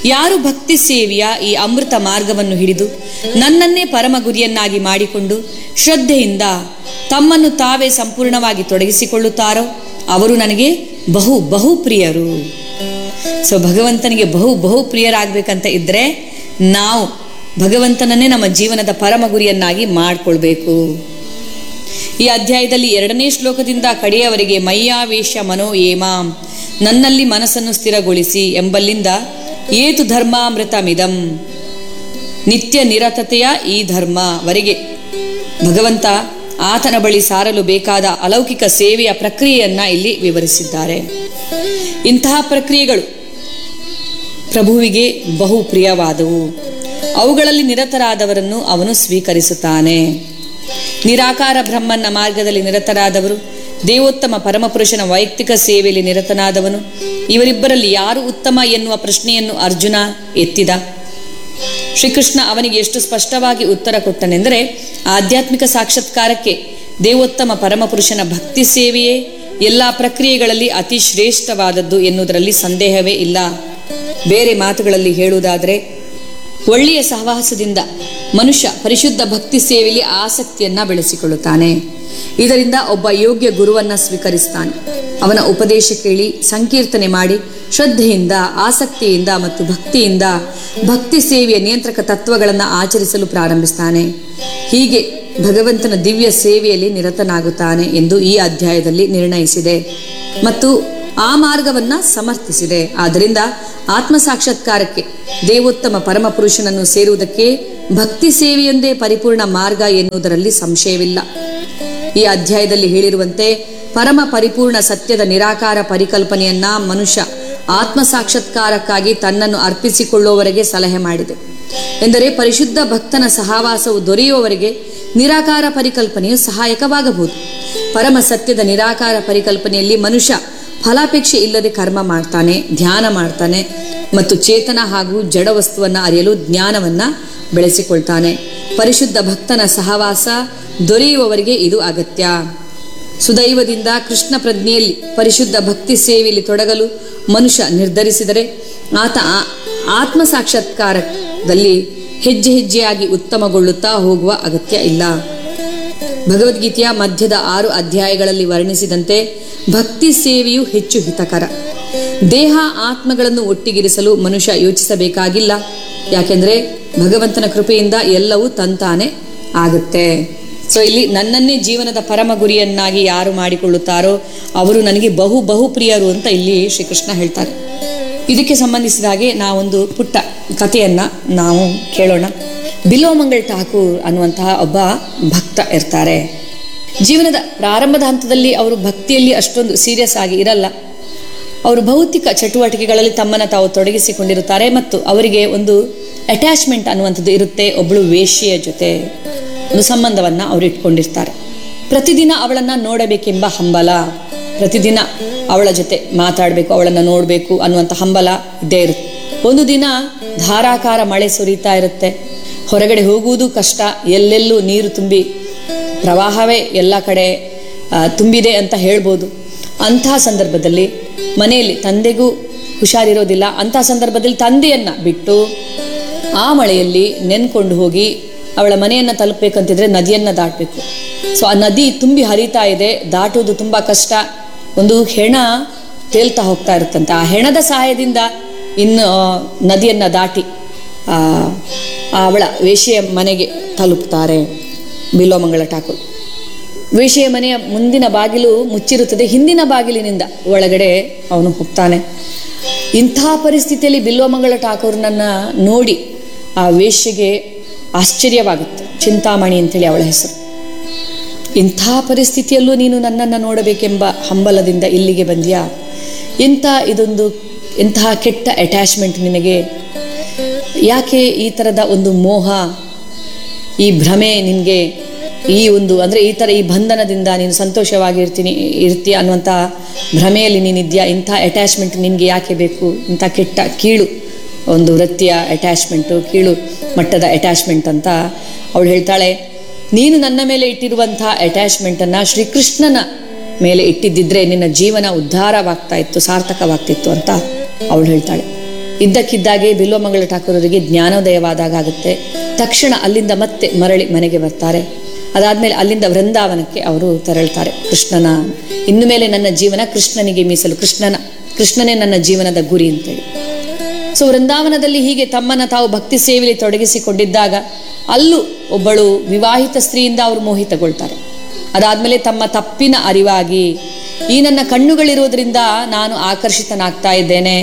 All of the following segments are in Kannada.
ಯಾರು ಭಕ್ತಿ ಸೇವೆಯ ಈ ಅಮೃತ ಮಾರ್ಗವನ್ನು ಹಿಡಿದು ನನ್ನನ್ನೇ ಪರಮ ಗುರಿಯನ್ನಾಗಿ ಮಾಡಿಕೊಂಡು ಶ್ರದ್ಧೆಯಿಂದ ತಮ್ಮನ್ನು ತಾವೇ ಸಂಪೂರ್ಣವಾಗಿ ತೊಡಗಿಸಿಕೊಳ್ಳುತ್ತಾರೋ ಅವರು ನನಗೆ ಬಹು ಬಹು ಪ್ರಿಯರು ಸೊ ಭಗವಂತನಿಗೆ ಬಹು ಬಹು ಪ್ರಿಯರಾಗಬೇಕಂತ ಇದ್ರೆ ನಾವು ಭಗವಂತನನ್ನೇ ನಮ್ಮ ಜೀವನದ ಪರಮ ಗುರಿಯನ್ನಾಗಿ ಮಾಡಿಕೊಳ್ಬೇಕು ಈ ಅಧ್ಯಾಯದಲ್ಲಿ ಎರಡನೇ ಶ್ಲೋಕದಿಂದ ಕಡೆಯವರೆಗೆ ಮಯ್ಯಾವೇಶ ಮನೋ ಏಮಾಂ ನನ್ನಲ್ಲಿ ಮನಸ್ಸನ್ನು ಸ್ಥಿರಗೊಳಿಸಿ ಎಂಬಲ್ಲಿಂದ ಏತು ಧರ್ಮಾಮೃತಮಿದಂ ನಿತ್ಯ ನಿರತತೆಯ ಈ ಧರ್ಮವರೆಗೆ ಭಗವಂತ ಆತನ ಬಳಿ ಸಾರಲು ಬೇಕಾದ ಅಲೌಕಿಕ ಸೇವೆಯ ಪ್ರಕ್ರಿಯೆಯನ್ನ ಇಲ್ಲಿ ವಿವರಿಸಿದ್ದಾರೆ ಇಂತಹ ಪ್ರಕ್ರಿಯೆಗಳು ಪ್ರಭುವಿಗೆ ಬಹು ಪ್ರಿಯವಾದವು ಅವುಗಳಲ್ಲಿ ನಿರತರಾದವರನ್ನು ಅವನು ಸ್ವೀಕರಿಸುತ್ತಾನೆ ನಿರಾಕಾರ ಬ್ರಹ್ಮನ ಮಾರ್ಗದಲ್ಲಿ ನಿರತರಾದವರು ದೇವೋತ್ತಮ ಪರಮಪುರುಷನ ವೈಯಕ್ತಿಕ ಸೇವೆಯಲ್ಲಿ ನಿರತನಾದವನು ಇವರಿಬ್ಬರಲ್ಲಿ ಯಾರು ಉತ್ತಮ ಎನ್ನುವ ಪ್ರಶ್ನೆಯನ್ನು ಅರ್ಜುನ ಎತ್ತಿದ ಶ್ರೀಕೃಷ್ಣ ಅವನಿಗೆ ಎಷ್ಟು ಸ್ಪಷ್ಟವಾಗಿ ಉತ್ತರ ಕೊಟ್ಟನೆಂದರೆ ಆಧ್ಯಾತ್ಮಿಕ ಸಾಕ್ಷಾತ್ಕಾರಕ್ಕೆ ದೇವೋತ್ತಮ ಪರಮಪುರುಷನ ಭಕ್ತಿ ಸೇವೆಯೇ ಎಲ್ಲ ಪ್ರಕ್ರಿಯೆಗಳಲ್ಲಿ ಅತಿ ಶ್ರೇಷ್ಠವಾದದ್ದು ಎನ್ನುವುದರಲ್ಲಿ ಸಂದೇಹವೇ ಇಲ್ಲ ಬೇರೆ ಮಾತುಗಳಲ್ಲಿ ಹೇಳುವುದಾದರೆ ಒಳ್ಳೆಯ ಸಹವಾಸದಿಂದ ಮನುಷ್ಯ ಪರಿಶುದ್ಧ ಭಕ್ತಿ ಸೇವೆಯಲ್ಲಿ ಆಸಕ್ತಿಯನ್ನ ಬೆಳೆಸಿಕೊಳ್ಳುತ್ತಾನೆ ಇದರಿಂದ ಒಬ್ಬ ಯೋಗ್ಯ ಗುರುವನ್ನ ಸ್ವೀಕರಿಸ್ತಾನೆ ಅವನ ಉಪದೇಶ ಕೇಳಿ ಸಂಕೀರ್ತನೆ ಮಾಡಿ ಶ್ರದ್ಧೆಯಿಂದ ಆಸಕ್ತಿಯಿಂದ ಮತ್ತು ಭಕ್ತಿಯಿಂದ ಭಕ್ತಿ ಸೇವೆಯ ನಿಯಂತ್ರಕ ತತ್ವಗಳನ್ನು ಆಚರಿಸಲು ಪ್ರಾರಂಭಿಸ್ತಾನೆ ಹೀಗೆ ಭಗವಂತನ ದಿವ್ಯ ಸೇವೆಯಲ್ಲಿ ನಿರತನಾಗುತ್ತಾನೆ ಎಂದು ಈ ಅಧ್ಯಾಯದಲ್ಲಿ ನಿರ್ಣಯಿಸಿದೆ ಮತ್ತು ಆ ಮಾರ್ಗವನ್ನ ಸಮರ್ಥಿಸಿದೆ ಆದ್ದರಿಂದ ಆತ್ಮ ಸಾಕ್ಷಾತ್ಕಾರಕ್ಕೆ ದೇವೋತ್ತಮ ಪರಮಪುರುಷನನ್ನು ಸೇರುವುದಕ್ಕೆ ಭಕ್ತಿ ಸೇವೆಯೊಂದೇ ಪರಿಪೂರ್ಣ ಮಾರ್ಗ ಎನ್ನುವುದರಲ್ಲಿ ಸಂಶಯವಿಲ್ಲ ಈ ಅಧ್ಯಾಯದಲ್ಲಿ ಹೇಳಿರುವಂತೆ ಪರಮ ಪರಿಪೂರ್ಣ ಸತ್ಯದ ನಿರಾಕಾರ ಪರಿಕಲ್ಪನೆಯನ್ನ ಮನುಷ್ಯ ಆತ್ಮ ಸಾಕ್ಷಾತ್ಕಾರಕ್ಕಾಗಿ ತನ್ನನ್ನು ಅರ್ಪಿಸಿಕೊಳ್ಳುವವರೆಗೆ ಸಲಹೆ ಮಾಡಿದೆ ಎಂದರೆ ಪರಿಶುದ್ಧ ಭಕ್ತನ ಸಹವಾಸವು ದೊರೆಯುವವರೆಗೆ ನಿರಾಕಾರ ಪರಿಕಲ್ಪನೆಯು ಸಹಾಯಕವಾಗಬಹುದು ಪರಮ ಸತ್ಯದ ನಿರಾಕಾರ ಪರಿಕಲ್ಪನೆಯಲ್ಲಿ ಮನುಷ್ಯ ಫಲಾಪೇಕ್ಷೆ ಇಲ್ಲದೆ ಕರ್ಮ ಮಾಡ್ತಾನೆ ಧ್ಯಾನ ಮಾಡ್ತಾನೆ ಮತ್ತು ಚೇತನ ಹಾಗೂ ಜಡ ವಸ್ತುವನ್ನ ಅರಿಯಲು ಜ್ಞಾನವನ್ನ ಬೆಳೆಸಿಕೊಳ್ತಾನೆ ಪರಿಶುದ್ಧ ಭಕ್ತನ ಸಹವಾಸ ದೊರೆಯುವವರಿಗೆ ಇದು ಅಗತ್ಯ ಸುದೈವದಿಂದ ಕೃಷ್ಣ ಪ್ರಜ್ಞೆಯಲ್ಲಿ ಪರಿಶುದ್ಧ ಭಕ್ತಿ ಸೇವೆಯಲ್ಲಿ ತೊಡಗಲು ಮನುಷ್ಯ ನಿರ್ಧರಿಸಿದರೆ ಆತ ಆ- ಆತ್ಮ ಸಾಕ್ಷಾತ್ಕಾರದಲ್ಲಿ ಹೆಜ್ಜೆ ಹೆಜ್ಜೆಯಾಗಿ ಉತ್ತಮಗೊಳ್ಳುತ್ತಾ ಹೋಗುವ ಅಗತ್ಯ ಇಲ್ಲ ಭಗವದ್ಗೀತೆಯ ಮಧ್ಯದ ಆರು ಅಧ್ಯಾಯಗಳಲ್ಲಿ ವರ್ಣಿಸಿದಂತೆ ಭಕ್ತಿ ಸೇವೆಯು ಹೆಚ್ಚು ಹಿತಕರ ದೇಹ ಆತ್ಮಗಳನ್ನು ಒಟ್ಟಿಗಿರಿಸಲು ಮನುಷ್ಯ ಯೋಚಿಸಬೇಕಾಗಿಲ್ಲ ಯಾಕೆಂದ್ರೆ ಭಗವಂತನ ಕೃಪೆಯಿಂದ ಎಲ್ಲವೂ ತಂತಾನೆ ಆಗುತ್ತೆ ಸೊ ಇಲ್ಲಿ ನನ್ನನ್ನೇ ಜೀವನದ ಪರಮ ಗುರಿಯನ್ನಾಗಿ ಯಾರು ಮಾಡಿಕೊಳ್ಳುತ್ತಾರೋ ಅವರು ನನಗೆ ಬಹು ಬಹು ಪ್ರಿಯರು ಅಂತ ಇಲ್ಲಿ ಶ್ರೀಕೃಷ್ಣ ಹೇಳ್ತಾರೆ ಇದಕ್ಕೆ ಸಂಬಂಧಿಸಿದ ಹಾಗೆ ನಾವೊಂದು ಪುಟ್ಟ ಕಥೆಯನ್ನ ನಾವು ಕೇಳೋಣ ಬಿಲ್ವಮಂಗಲ್ ಠಾಕೂರ್ ಅನ್ನುವಂತಹ ಒಬ್ಬ ಭಕ್ತ ಇರ್ತಾರೆ ಜೀವನದ ಪ್ರಾರಂಭದ ಹಂತದಲ್ಲಿ ಅವರು ಭಕ್ತಿಯಲ್ಲಿ ಅಷ್ಟೊಂದು ಸೀರಿಯಸ್ ಆಗಿ ಇರಲ್ಲ ಅವರು ಭೌತಿಕ ಚಟುವಟಿಕೆಗಳಲ್ಲಿ ತಮ್ಮನ್ನು ತಾವು ತೊಡಗಿಸಿಕೊಂಡಿರುತ್ತಾರೆ ಮತ್ತು ಅವರಿಗೆ ಒಂದು ಅಟ್ಯಾಚ್ಮೆಂಟ್ ಅನ್ನುವಂಥದ್ದು ಇರುತ್ತೆ ಒಬ್ಬಳು ವೇಶ್ಯೆಯ ಜೊತೆ ಒಂದು ಸಂಬಂಧವನ್ನ ಅವರು ಇಟ್ಕೊಂಡಿರ್ತಾರೆ ಪ್ರತಿದಿನ ಅವಳನ್ನ ನೋಡಬೇಕೆಂಬ ಹಂಬಲ ಪ್ರತಿದಿನ ಅವಳ ಜೊತೆ ಮಾತಾಡಬೇಕು ಅವಳನ್ನ ನೋಡಬೇಕು ಅನ್ನುವಂಥ ಹಂಬಲ ಇದ್ದೇ ಇರುತ್ತೆ ಒಂದು ದಿನ ಧಾರಾಕಾರ ಮಳೆ ಸುರಿತಾ ಇರುತ್ತೆ ಹೊರಗಡೆ ಹೋಗುವುದು ಕಷ್ಟ ಎಲ್ಲೆಲ್ಲೂ ನೀರು ತುಂಬಿ ಪ್ರವಾಹವೇ ಎಲ್ಲ ಕಡೆ ಆ, ತುಂಬಿದೆ ಅಂತ ಹೇಳ್ಬೋದು ಅಂತಹ ಸಂದರ್ಭದಲ್ಲಿ ಮನೆಯಲ್ಲಿ ತಂದೆಗೂ ಹುಷಾರಿರೋದಿಲ್ಲ ಅಂತಹ ಸಂದರ್ಭದಲ್ಲಿ ತಂದೆಯನ್ನ ಬಿಟ್ಟು ಆ ಮಳೆಯಲ್ಲಿ ನೆನ್ಕೊಂಡು ಹೋಗಿ ಅವಳ ಮನೆಯನ್ನ ತಲುಪಬೇಕಂತಿದ್ರೆ ನದಿಯನ್ನ ದಾಟಬೇಕು ಸೊ ಆ ನದಿ ತುಂಬಿ ಹರಿತಾ ಇದೆ ದಾಟುವುದು ತುಂಬಾ ಕಷ್ಟ ಒಂದು ಹೆಣ ತೇಲ್ತಾ ಹೋಗ್ತಾ ಇರುತ್ತಂತೆ ಆ ಹೆಣದ ಸಹಾಯದಿಂದ ಇನ್ನು ಆ, ನದಿಯನ್ನ ದಾಟಿ ಆ ಆ ಅವಳ ವೇಶ್ಯೆಯ ಮನೆಗೆ ತಲುಪ್ತಾರೆ ಬಿಲ್ವಮಂಗಳ ಠಾಕೂರ್ ವೇಶ್ಯೆಯ ಮನೆಯ ಮುಂದಿನ ಬಾಗಿಲು ಮುಚ್ಚಿರುತ್ತದೆ ಹಿಂದಿನ ಬಾಗಿಲಿನಿಂದ ಒಳಗಡೆ ಅವನು ಹೋಗ್ತಾನೆ ಇಂಥ ಪರಿಸ್ಥಿತಿಯಲ್ಲಿ ಬಿಲ್ವಮಂಗಳ ಠಾಕೂರ್ನನ್ನ ನೋಡಿ ಆ ವೇಶ್ಯೆಗೆ ಆಶ್ಚರ್ಯವಾಗುತ್ತೆ ಚಿಂತಾಮಣಿ ಅಂತೇಳಿ ಅವಳ ಹೆಸರು ಇಂಥ ಪರಿಸ್ಥಿತಿಯಲ್ಲೂ ನೀನು ನನ್ನನ್ನು ನೋಡಬೇಕೆಂಬ ಹಂಬಲದಿಂದ ಇಲ್ಲಿಗೆ ಬಂದ್ಯಾ ಇಂಥ ಇದೊಂದು ಇಂತಹ ಕೆಟ್ಟ ಅಟ್ಯಾಚ್ಮೆಂಟ್ ನಿನಗೆ ಯಾಕೆ ಈ ಥರದ ಒಂದು ಮೋಹ ಈ ಭ್ರಮೆ ನಿನಗೆ ಈ ಒಂದು ಅಂದರೆ ಈ ಥರ ಈ ಬಂಧನದಿಂದ ನೀನು ಸಂತೋಷವಾಗಿರ್ತೀನಿ ಇರ್ತೀಯ ಅನ್ನುವಂಥ ಭ್ರಮೆಯಲ್ಲಿ ನೀನಿದ್ಯಾ ಇಂಥ ಅಟ್ಯಾಚ್ಮೆಂಟ್ ನಿನಗೆ ಯಾಕೆ ಬೇಕು ಇಂಥ ಕೆಟ್ಟ ಕೀಳು ಒಂದು ವೃತ್ತಿಯ ಅಟ್ಯಾಚ್ಮೆಂಟು ಕೀಳು ಮಟ್ಟದ ಅಟ್ಯಾಚ್ಮೆಂಟ್ ಅಂತ ಅವಳು ಹೇಳ್ತಾಳೆ ನೀನು ನನ್ನ ಮೇಲೆ ಇಟ್ಟಿರುವಂಥ ಅಟ್ಯಾಚ್ಮೆಂಟನ್ನು ಶ್ರೀಕೃಷ್ಣನ ಮೇಲೆ ಇಟ್ಟಿದ್ದಿದ್ರೆ ನಿನ್ನ ಜೀವನ ಉದ್ಧಾರವಾಗ್ತಾ ಇತ್ತು ಸಾರ್ಥಕವಾಗ್ತಿತ್ತು ಅಂತ ಅವಳು ಹೇಳ್ತಾಳೆ ಇದ್ದಕ್ಕಿದ್ದಾಗೆ ಬಿಲ್ವಮಂಗಳ ಠಾಕೂರರಿಗೆ ಜ್ಞಾನೋದಯವಾದಾಗ ಆಗುತ್ತೆ ತಕ್ಷಣ ಅಲ್ಲಿಂದ ಮತ್ತೆ ಮರಳಿ ಮನೆಗೆ ಬರ್ತಾರೆ ಅದಾದ್ಮೇಲೆ ಅಲ್ಲಿಂದ ವೃಂದಾವನಕ್ಕೆ ಅವರು ತೆರಳ್ತಾರೆ ಕೃಷ್ಣನ ಇನ್ನು ಮೇಲೆ ನನ್ನ ಜೀವನ ಕೃಷ್ಣನಿಗೆ ಮೀಸಲು ಕೃಷ್ಣನ ಕೃಷ್ಣನೇ ನನ್ನ ಜೀವನದ ಗುರಿ ಅಂತೇಳಿ ಸೊ ವೃಂದಾವನದಲ್ಲಿ ಹೀಗೆ ತಮ್ಮನ್ನ ತಾವು ಭಕ್ತಿ ಸೇವೆಯಲ್ಲಿ ತೊಡಗಿಸಿಕೊಂಡಿದ್ದಾಗ ಅಲ್ಲೂ ಒಬ್ಬಳು ವಿವಾಹಿತ ಸ್ತ್ರೀಯಿಂದ ಅವರು ಮೋಹಿತಗೊಳ್ತಾರೆ ಅದಾದ್ಮೇಲೆ ತಮ್ಮ ತಪ್ಪಿನ ಅರಿವಾಗಿ ಈ ನನ್ನ ಕಣ್ಣುಗಳಿರೋದ್ರಿಂದ ನಾನು ಆಕರ್ಷಿತನಾಗ್ತಾ ಇದ್ದೇನೆ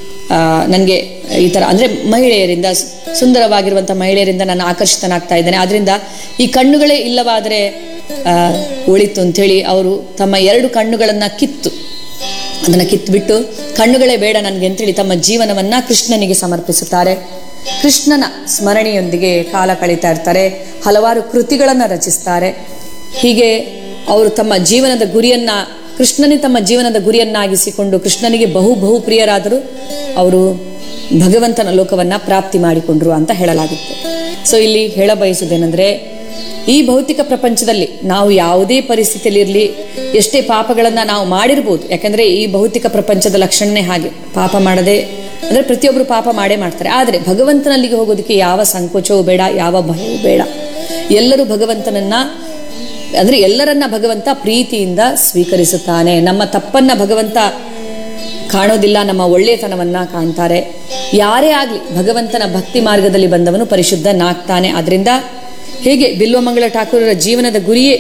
ನನಗೆ ಈ ಥರ ಅಂದರೆ ಮಹಿಳೆಯರಿಂದ ಸು- ಸುಂದರವಾಗಿರುವಂಥ ಮಹಿಳೆಯರಿಂದ ನಾನು ಆಕರ್ಷಿತನಾಗ್ತಾ ಇದ್ದೇನೆ ಆದ್ರಿಂದ ಈ ಕಣ್ಣುಗಳೇ ಇಲ್ಲವಾದರೆ ಆ, ಒಳಿತು ಅಂಥೇಳಿ ಅವರು ತಮ್ಮ ಎರಡು ಕಣ್ಣುಗಳನ್ನು ಕಿತ್ತು ಅದನ್ನು ಕಿತ್ಬಿಟ್ಟು ಕಣ್ಣುಗಳೇ ಬೇಡ ನನಗೆ ಅಂತೇಳಿ ತಮ್ಮ ಜೀವನವನ್ನ ಕೃಷ್ಣನಿಗೆ ಸಮರ್ಪಿಸುತ್ತಾರೆ ಕೃಷ್ಣನ ಸ್ಮರಣೆಯೊಂದಿಗೆ ಕಾಲ ಕಳೀತಾ ಇರ್ತಾರೆ ಹಲವಾರು ಕೃತಿಗಳನ್ನು ರಚಿಸ್ತಾರೆ ಹೀಗೆ ಅವರು ತಮ್ಮ ಜೀವನದ ಗುರಿಯನ್ನ ಕೃಷ್ಣನೇ ತಮ್ಮ ಜೀವನದ ಗುರಿಯನ್ನಾಗಿಸಿಕೊಂಡು ಕೃಷ್ಣನಿಗೆ ಬಹು ಬಹು ಪ್ರಿಯರಾದರು ಅವರು ಭಗವಂತನ ಲೋಕವನ್ನ ಪ್ರಾಪ್ತಿ ಮಾಡಿಕೊಂಡ್ರು ಅಂತ ಹೇಳಲಾಗುತ್ತೆ ಸೊ ಇಲ್ಲಿ ಹೇಳ ಬಯಸುವುದೇನೆಂದ್ರೆ ಈ ಭೌತಿಕ ಪ್ರಪಂಚದಲ್ಲಿ ನಾವು ಯಾವುದೇ ಪರಿಸ್ಥಿತಿಯಲ್ಲಿ ಇರಲಿ ಎಷ್ಟೇ ಪಾಪಗಳನ್ನ ನಾವು ಮಾಡಿರ್ಬೋದು ಯಾಕಂದ್ರೆ ಈ ಭೌತಿಕ ಪ್ರಪಂಚದ ಲಕ್ಷಣನೇ ಹಾಗೆ ಪಾಪ ಮಾಡದೆ ಅಂದ್ರೆ ಪ್ರತಿಯೊಬ್ಬರು ಪಾಪ ಮಾಡೇ ಮಾಡ್ತಾರೆ ಆದರೆ ಭಗವಂತನಲ್ಲಿಗೆ ಹೋಗೋದಕ್ಕೆ ಯಾವ ಸಂಕೋಚವೂ ಬೇಡ ಯಾವ ಭಯವೂ ಬೇಡ ಎಲ್ಲರೂ ಭಗವಂತನನ್ನ ಅಂದ್ರೆ ಎಲ್ಲರನ್ನ ಭಗವಂತ ಪ್ರೀತಿಯಿಂದ ಸ್ವೀಕರಿಸುತ್ತಾನೆ ನಮ್ಮ ತಪ್ಪನ್ನ ಭಗವಂತ ಕಾಣೋದಿಲ್ಲ ನಮ್ಮ ಒಳ್ಳೆಯತನವನ್ನ ಕಾಣ್ತಾರೆ ಯಾರೇ ಆಗಲಿ ಭಗವಂತನ ಭಕ್ತಿ ಮಾರ್ಗದಲ್ಲಿ ಬಂದವನು ಪರಿಶುದ್ಧನಾಗ್ತಾನೆ ಅದರಿಂದ ಹೇಗೆ ಬಿಲ್ವಮಂಗಳ ಠಾಕೂರರ ಜೀವನದ ಗುರಿಯೇ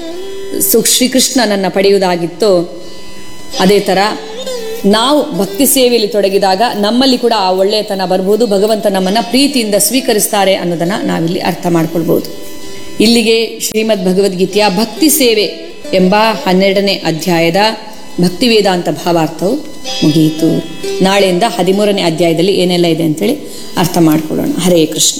ಸು ಶ್ರೀಕೃಷ್ಣನನ್ನ ಪಡೆಯುವುದಾಗಿತ್ತು ಅದೇ ಥರ ನಾವು ಭಕ್ತಿ ಸೇವೆಯಲ್ಲಿ ತೊಡಗಿದಾಗ ನಮ್ಮಲ್ಲಿ ಕೂಡ ಆ ಒಳ್ಳೆಯತನ ಬರ್ಬೋದು ಭಗವಂತ ನಮ್ಮನ್ನ ಪ್ರೀತಿಯಿಂದ ಸ್ವೀಕರಿಸ್ತಾರೆ ಅನ್ನೋದನ್ನ ನಾವಿಲ್ಲಿ ಅರ್ಥ ಮಾಡ್ಕೊಳ್ಬಹುದು ಇಲ್ಲಿಗೆ ಶ್ರೀಮದ್ ಭಗವದ್ಗೀತೆಯ ಭಕ್ತಿ ಸೇವೆ ಎಂಬ ಹನ್ನೆರಡನೇ ಅಧ್ಯಾಯದ ಭಕ್ತಿ ವೇದಾಂತ ಭಾವಾರ್ಥವು ಮುಗಿಯಿತು ನಾಳೆಯಿಂದ ಹದಿಮೂರನೇ ಅಧ್ಯಾಯದಲ್ಲಿ ಏನೆಲ್ಲ ಇದೆ ಅಂತೇಳಿ ಅರ್ಥ ಮಾಡ್ಕೊಳ್ಳೋಣ ಹರೇ ಕೃಷ್ಣ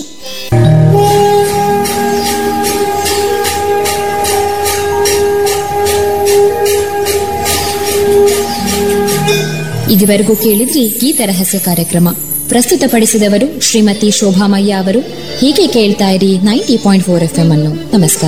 ಇದುವರೆಗೂ ಕೇಳಿದ್ರಿ ಗೀತ ರಹಸ್ಯ ಕಾರ್ಯಕ್ರಮ ಪ್ರಸ್ತುತಪಡಿಸಿದವರು ಶ್ರೀಮತಿ ಶೋಭಾಮಯ್ಯ ಅವರು ಹೀಗೆ ಕೇಳ್ತಾ ಇರಿ ninety point four F M ಅನ್ನು ನಮಸ್ಕಾರ